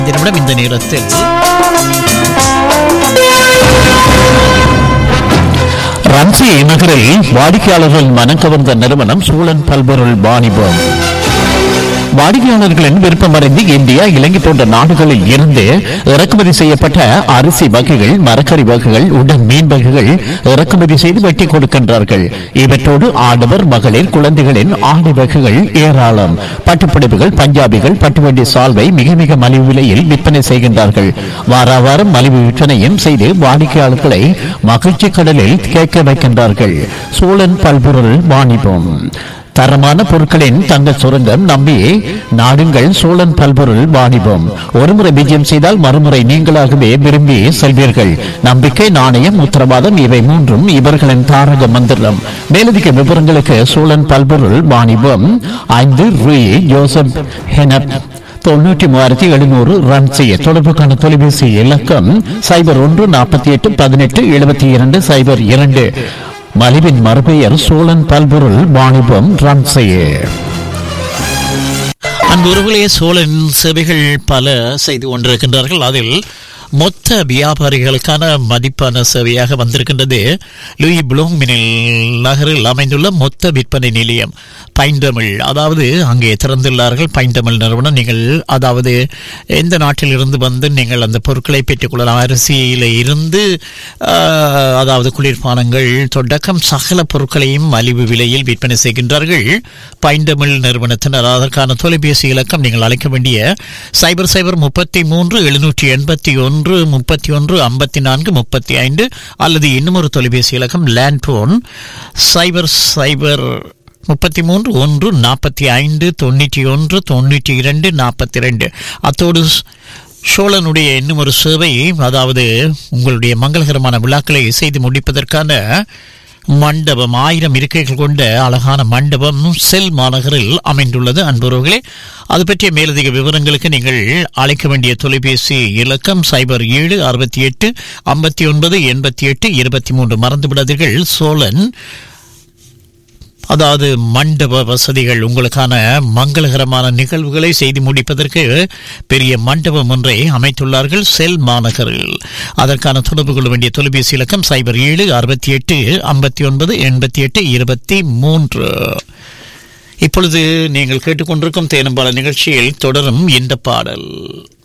இந்த நிமிடம் இந்த நேரத்தில் ரன்சி நகரில் வாடிக்கையாளர்கள் மனம் கவர்ந்த நிறுவனம் சூழன் பல்பொருள் வாணிபம் வாடிக்கையாளர்களின் விருப்பமறிந்து இந்தியா இலங்கை போன்ற நாடுகளில் இருந்து இறக்குமதி செய்யப்பட்ட அரிசி வகைகள் மரக்கறி வகைகள் உடன் மீன் வகைகள் இறக்குமதி செய்து வெட்டி கொடுக்கின்றார்கள் இவற்றோடு ஆடவர் மகளிர் குழந்தைகளின் ஆடை வகைகள் ஏராளம் பட்டுப்புடவைகள் பஞ்சாபிகள் பட்டுவண்டி சால்வை மிக மிக மலிவு விலையில் விற்பனை செய்கின்றார்கள் வாரா வாரம் மலிவு விற்பனையும் செய்து வாடிக்கையாளர்களை மகிழ்ச்சி கடலில் கேட்க வைக்கின்றார்கள் சோழன் பல்பொருள் வாணிபம் தரமான பொருட்களின் தங்க சுரங்கம் நம்பி நாடுங்கள் சோழன் பல்பொருள் வாணிபம் ஒருமுறை விஜயம் செய்தால் மறுமுறை நீங்களாகவே விரும்பி செல்வீர்கள் நம்பிக்கை நாணயம் உத்தரவாதம் இவை மூன்றும் இவர்களின் தாரக மந்திரம் மேலதிக விவரங்களுக்கு சோழன் பல்பொருள் வாணிபம் ஐந்து ரூ ஜோசப் ஹெனப் தொண்ணூற்றி மூவாயிரத்தி எழுநூறு ரன் செய்ய தொடர்புக்கான தொலைபேசி இலக்கம் சைபர் ஒன்று நாற்பத்தி எட்டு பதினெட்டு எழுபத்தி இரண்டு சைபர் இரண்டு மலிவின் மறுபெயர் சோழன் பல்பொருள் வாணிபம் ரன் செய்ய அன்புறவுகளே சோழன் சேவைகள் பல செய்து கொண்டிருக்கின்றார்கள் அதில் மொத்த வியாபாரிகளுக்கான மதிப்பான சேவையாக வந்திருக்கின்றது லூயி புளோமினில் நகரில் அமைந்துள்ள மொத்த விற்பனை நிலையம் பைந்தமிழ் அதாவது அங்கே திறந்துள்ளார்கள் பைந்தமிழ் நிறுவனம் நீங்கள் அதாவது எந்த நாட்டில் இருந்து வந்து நீங்கள் அந்த பொருட்களை பெற்றுக்கொள்ளலாம் அரிசியில இருந்து ஆஹ், அதாவது குளிர்பானங்கள் தொடக்கம் சகல பொருட்களையும் மலிவு விலையில் விற்பனை செய்கின்றார்கள் பைந்தமிழ் நிறுவனத்தினர் அதற்கான தொலைபேசி இலக்கம் நீங்கள் அழைக்க வேண்டிய சைபர் சைபர் முப்பத்தி மூன்று எழுநூற்றி எண்பத்தி ஒன்று முப்பத்தி ஒன்று ஐம்பத்தி நான்கு முப்பத்தி ஐந்து அல்லது இன்னும் ஒரு தொலைபேசி இலக்கம் லேண்ட் போன் சைபர் சைபர் முப்பத்தி மூன்று ஒன்று நாற்பத்தி ஐந்து தொண்ணூற்றி ஒன்று தொண்ணூற்றி இரண்டு நாற்பத்தி ரெண்டு அத்தோடு சோழனுடைய இன்னும் ஒரு சேவை அதாவது உங்களுடைய மங்களகரமான விழாக்களை செய்து முடிப்பதற்கான மண்டபம் ஆயிரம் இருக்கைகள் கொண்ட அழகான மண்டபம் செல் மாநகரில் அமைந்துள்ளது அன்புறவுகளே அது பற்றிய மேலதிக விவரங்களுக்கு நீங்கள் அழைக்க வேண்டிய தொலைபேசி இலக்கம் சைபர் ஏழு அறுபத்தி எட்டு ஐம்பத்தி ஒன்பது எண்பத்தி எட்டு இருபத்தி மூன்று மறந்து விடாதீர்கள் சோழன் அதாவது மண்டப வசதிகள் உங்களுக்கான மங்களகரமான நிகழ்வுகளை செய்து முடிப்பதற்கு பெரிய மண்டபம் ஒன்றை அமைத்துள்ளார்கள் செல் மாநகரில் அதற்கான தொடர்பு கொள்ள வேண்டிய தொலைபேசி இலக்கம் சைபர் ஏழு அறுபத்தி எட்டு ஐம்பத்தி ஒன்பது எண்பத்தி எட்டு இருபத்தி மூன்று இப்பொழுது நீங்கள் கேட்டுக்கொண்டிருக்கும் தேனம்பாள நிகழ்ச்சியில் தொடரும் இந்த பாடல்